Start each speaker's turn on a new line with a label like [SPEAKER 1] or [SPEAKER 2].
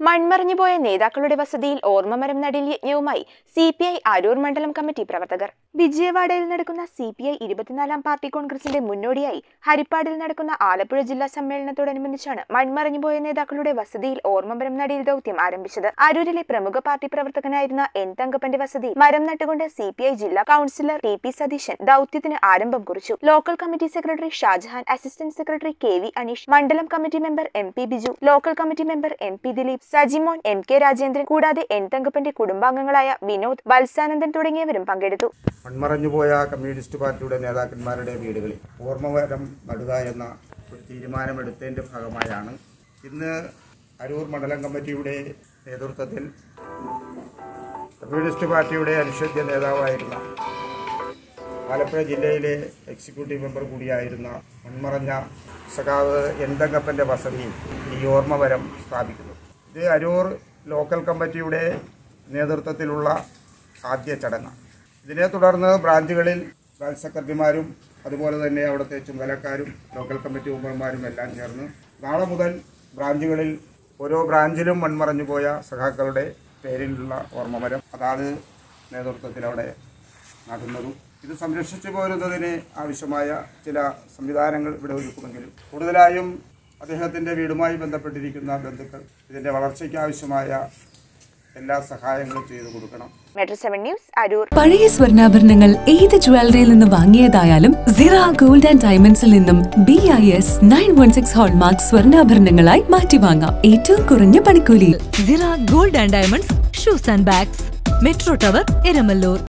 [SPEAKER 1] മൺമറഞ്ഞുപോയ നേതാക്കളുടെ വസതിയിൽ ഓർമ്മമരം നടീൽ യജ്ഞവുമായി സി പി ഐ അരൂർ മണ്ഡലം കമ്മിറ്റി പ്രവർത്തകർ വിജയവാഡയിൽ നടക്കുന്ന സി പി ഐ ഇരുപത്തിനാലാം പാർട്ടി കോൺഗ്രസിന്റെ മുന്നോടിയായി ഹരിപ്പാടിൽ നടക്കുന്ന ആലപ്പുഴ ജില്ലാ സമ്മേളനത്തോടനുബന്ധിച്ചാണ് മൺമറഞ്ഞുപോയ നേതാക്കളുടെ വസതിയിൽ ഓർമ്മമരം നടീൽ ദൗത്യം ആരംഭിച്ചത് അരൂരിലെ പ്രമുഖ പാർട്ടി പ്രവർത്തകനായിരുന്ന എൻ തങ്കപ്പന്റെ വസതിയിൽ മരം നട്ടുകൊണ്ട് സി പി ഐ ജില്ലാ കൌൺസിലർ ടി പി സതീശൻ ദൗത്യത്തിന് ആരംഭം കുറിച്ചു local committee secretary Shajahan assistant secretary K V Aneesh മണ്ഡലം committee member M P Biju local committee member M P Dileep Sajimon M K Rajendran കൂടാതെ എൻ തങ്കപ്പന്റെ കുടുംബാംഗങ്ങളായ വിനോദ് വത്സാനന്ദൻ തുടങ്ങിയവരും പങ്കെടുത്തു
[SPEAKER 2] മൺമറഞ്ഞുപോയ കമ്മ്യൂണിസ്റ്റ് പാർട്ടിയുടെ നേതാക്കന്മാരുടെ വീടുകളിൽ ഓർമ്മവരം നടുക എന്ന ഒരു തീരുമാനമെടുത്തതിൻ്റെ ഭാഗമായാണ് ഇന്ന് അരൂർ മണ്ഡലം കമ്മിറ്റിയുടെ നേതൃത്വത്തിൽ കമ്മ്യൂണിസ്റ്റ് പാർട്ടിയുടെ അനുഷദ്യ നേതാവായിരുന്ന ആലപ്പുഴ ജില്ലയിലെ എക്സിക്യൂട്ടീവ് മെമ്പർ കൂടിയായിരുന്ന മൺമറഞ്ഞ സഖാവ് എന്തങ്കപ്പൻ്റെ വസതിയിൽ ഈ ഓർമ്മവരം സ്ഥാപിക്കുന്നു ഇത് അരൂർ ലോക്കൽ കമ്മിറ്റിയുടെ നേതൃത്വത്തിലുള്ള ആദ്യ ചടങ്ങാണ് ഇതിനെ തുടർന്ന് ബ്രാഞ്ചുകളിൽ ബ്രാഞ്ച് സെക്രട്ടറിമാരും അതുപോലെ തന്നെ അവിടുത്തെ ചുമതലക്കാരും ലോക്കൽ കമ്മിറ്റി മെമ്പർമാരും എല്ലാം ചേർന്ന് നാളെ മുതൽ ബ്രാഞ്ചുകളിൽ ഓരോ ബ്രാഞ്ചിലും മൺമറഞ്ഞു പോയ സഖാക്കളുടെ പേരിലുള്ള ഓർമ്മമരം അതാത് നേതൃത്വത്തിൽ അവിടെ നടുന്നതും ഇത് സംരക്ഷിച്ചു പോരുന്നതിന് ആവശ്യമായ ചില സംവിധാനങ്ങൾ ഇവിടെ ഒരുക്കുമെങ്കിലും കൂടുതലായും അദ്ദേഹത്തിൻ്റെ വീടുമായി ബന്ധപ്പെട്ടിരിക്കുന്ന ബന്ധുക്കൾ ഇതിൻ്റെ വളർച്ചയ്ക്ക് ആവശ്യമായ എല്ലാ സഹായങ്ങളും ചെയ്തു കൊടുക്കണം
[SPEAKER 1] മെട്രോ സെവൻ ന്യൂസ് അരൂർ
[SPEAKER 3] പഴയ സ്വർണ്ണാഭരണങ്ങൾ ഏത് ജ്വല്ലറിയിൽ നിന്ന് വാങ്ങിയതായാലും സിറ ഗോൾഡ് ആൻഡ് ഡയമണ്ട്സിൽ നിന്നും B I S nine one six hallmark സ്വർണ്ണാഭരണങ്ങളായി മാറ്റി വാങ്ങാം ഏറ്റവും കുറഞ്ഞ പണിക്കൂലിയിൽ
[SPEAKER 4] Sira gold and diamonds shoes and bags metro tower Eramallur